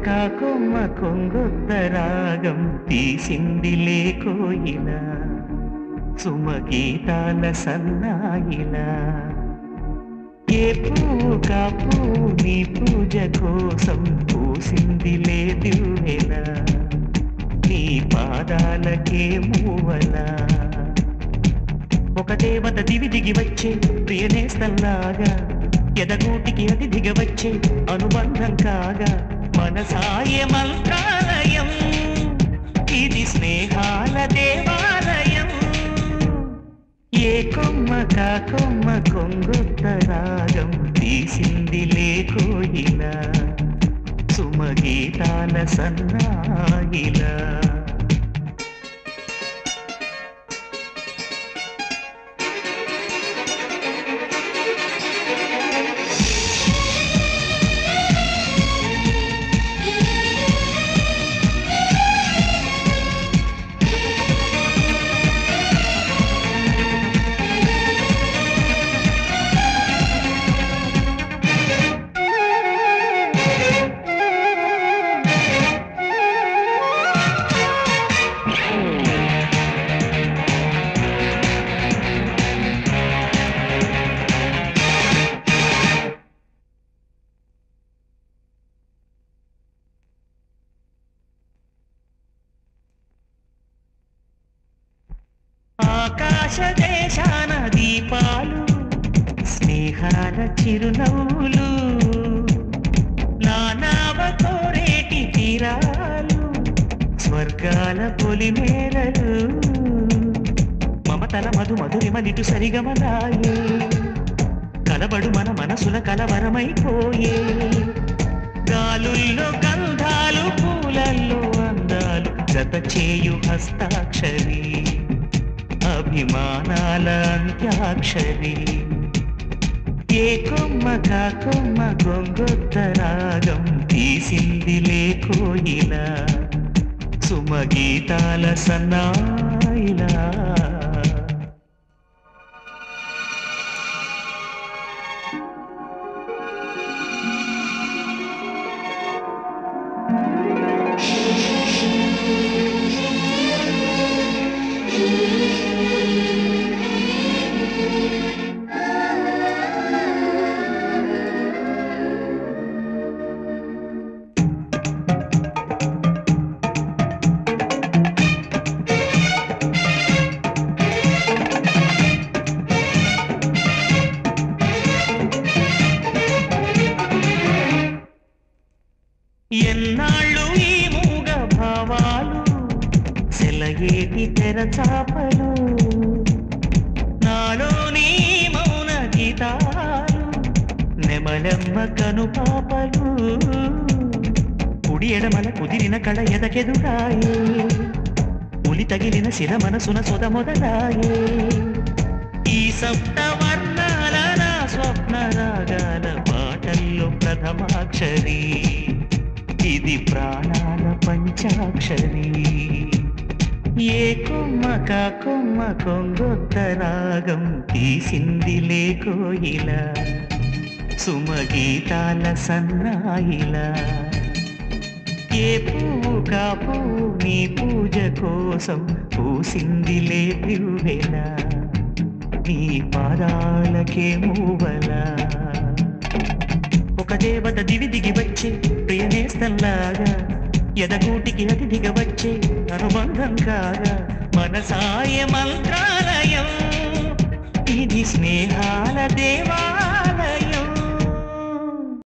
కాకొమ్మ కొంగొత్త రాగం తీసింది లేకోయిలా సుమగీతాల సన్నాయిలా ఏ పువ్వు కాపు నీ పూజ కోసం పూసింది లేదువెలా నీ పాదాలకే మూవలా ఒక దేవత దివి దిగి వచ్చే ప్రియనేస్తల్లాగా ఎదగూటికి అతి దిగవచ్చే అనుబంధం కాగా మనసాయ మంత్రాలయం ఇది స్నేహాల దేవాలయం ఏ కొమ్మ కా కొమ్మ కొంగొత్త రాగం తీసింది లేకోయిలా సుమగీతాల సన్నాయిలా ఆకాశ దేశాన దీపాలు స్నేహాల చిరునవ్వులు నానావ కోరేటి తీరాలు స్వర్గాల పొలిమేరలు మమతల మధు మధురిమలిటు సరిగమలాయే కలబడు మన మనసుల కలవరమైపోయే గాలుల్లో గంధాలు పూలల్లో అందాలు జత చేయు హస్తాక్షరి అభిమానాల అంత్యాక్షరి ఏ కొమ్మ కా కొమ్మ గొంగొత్త రాగం తీసింది లేకోయిలా సుమగీతాల సన్నాయిలా ఎన్నాళ్ళు ఈ మూగ భావాలు సెలయేటి తెరచాపలు నాలోని మౌన గీతాలు నెమలమ్మ కను పాపలు కుడి ఎడమల కుదిరిన కళ ఎదకెదురాయే ఉలి తగిలిన శిల మనసున సొద మొదలాయే ఈ సప్త వర్ణాల నా స్వప్న రాగాల పాటల్లో ప్రథమాక్షరి ఇది ప్రాణాల పంచాక్షరి ఏ కొమ్మ కా కొమ్మ కొంగొత్త రాగం తీసింది లేకోయిలా సుమగీతాల సన్నాయిలా ఏ పువ్వు కా పువ్వు నీ పూజ కోసం పూసింది లేపివేలా నీ పాదాలకే మూవలా ఒక దేవత దివి దిగి వచ్చే ప్రియనేస్తల్లాగా ఎదగూటికి అతి దిగవచ్చే అనుబంధం కాగా మనసాయ మంత్రాలయం ఇది స్నేహాల దేవాలయం